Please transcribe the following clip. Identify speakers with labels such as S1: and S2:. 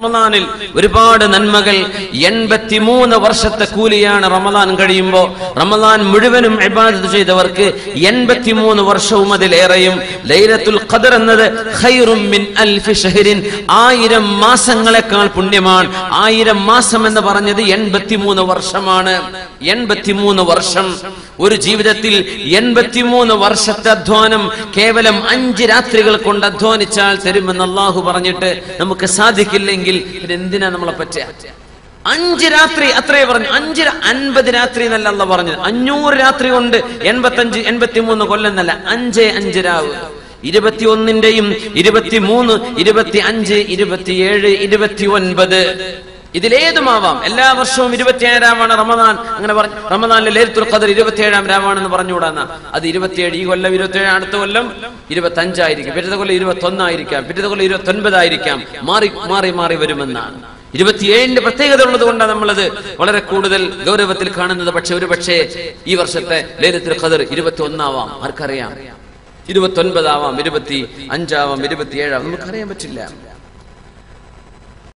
S1: റമദാനിൽ ഒരുപാട് നന്മകൾ എൺപത്തിമൂന്ന് വർഷത്തെ കൂലിയാണ് റമദാൻ കഴിയുമ്പോ റമദാൻ മുഴുവനും ഇബാദത്ത് ചെയ്തവർക്ക് എൺപത്തിമൂന്ന് വർഷവും അതിലേറെയും ലൈലത്തുൽ ഖദർ എന്നത് ഖൈറും മിൻ അൽഫി ഷഹരിൻ ആയിരം മാസങ്ങളെക്കാൾ പുണ്യമാണ് ആയിരം മാസം എന്ന് പറഞ്ഞത് എൺപത്തിമൂന്ന് വർഷമാണ് എൺപത്തിമൂന്ന് വർഷം ഒരു ജീവിതത്തിൽ എൺപത്തിമൂന്ന് വർഷത്തെ അധ്വാനം കേവലം അഞ്ച് രാത്രികൾ കൊണ്ട് അധ്വാനിച്ചാൽ തരുമെന്ന് അള്ളാഹു പറഞ്ഞിട്ട് നമുക്ക് സാധിക്കില്ലെങ്കിൽ പിന്നെ എന്തിനാ നമ്മളെ പറ്റുക അഞ്ച് രാത്രി അത്രേ പറഞ്ഞു അഞ്ച് ര- അൻപത് രാത്രി എന്നല്ല അല്ല പറഞ്ഞത് അഞ്ഞൂറ് രാത്രി കൊണ്ട് എൺപത്തഞ്ച് എൺപത്തിമൂന്ന് കൊല്ലം എന്നല്ല അഞ്ചേ അഞ്ച് രാവ് ഇരുപത്തിയൊന്നിന്റെയും ഇരുപത്തിമൂന്ന് ഇരുപത്തി അഞ്ച് ഇരുപത്തിയേഴ് ഇരുപത്തി ഒൻപത് ഇതിലേതുമാവാം എല്ലാ വർഷവും ഇരുപത്തിയേഴ് രാവാണ് റമദാൻ അങ്ങനെ പറഞ്ഞു റമദാനിലെ ലേലത്തുൽ ഖദർ ഇരുപത്തിയേഴാം രാവാണെന്ന് പറഞ്ഞുകൂടാന്ന അത് ഇരുപത്തിയേഴ് ഈ കൊല്ലം ഇരുപത്തിയേഴ് അടുത്ത കൊല്ലം ഇരുപത്തി അഞ്ചായിരിക്കും പിറ്റത്തെ കൊല്ലം ഇരുപത്തി ഒന്നായിരിക്കാം പിറ്റത്തെ കൊല്ലം ഇരുപത്തി ഒൻപതായിരിക്കാം മാറി മാറി മാറി വരുമെന്നാണ് ഇരുപത്തിയേഴിന്റെ പ്രത്യേകത ഉള്ളത് കൊണ്ടാണ് നമ്മളത് വളരെ കൂടുതൽ ഗൗരവത്തിൽ കാണുന്നത് പക്ഷെ ഒരു പക്ഷേ ഈ വർഷത്തെ ലേലത്തുൽ ഖദർ ഇരുപത്തി ഒന്നാവാം ആർക്കറിയാം ഇരുപത്തി ഒൻപതാവാം ഇരുപത്തി അഞ്ചാവാം ഇരുപത്തിയേഴാവാം നമുക്കറിയാൻ പറ്റില്ല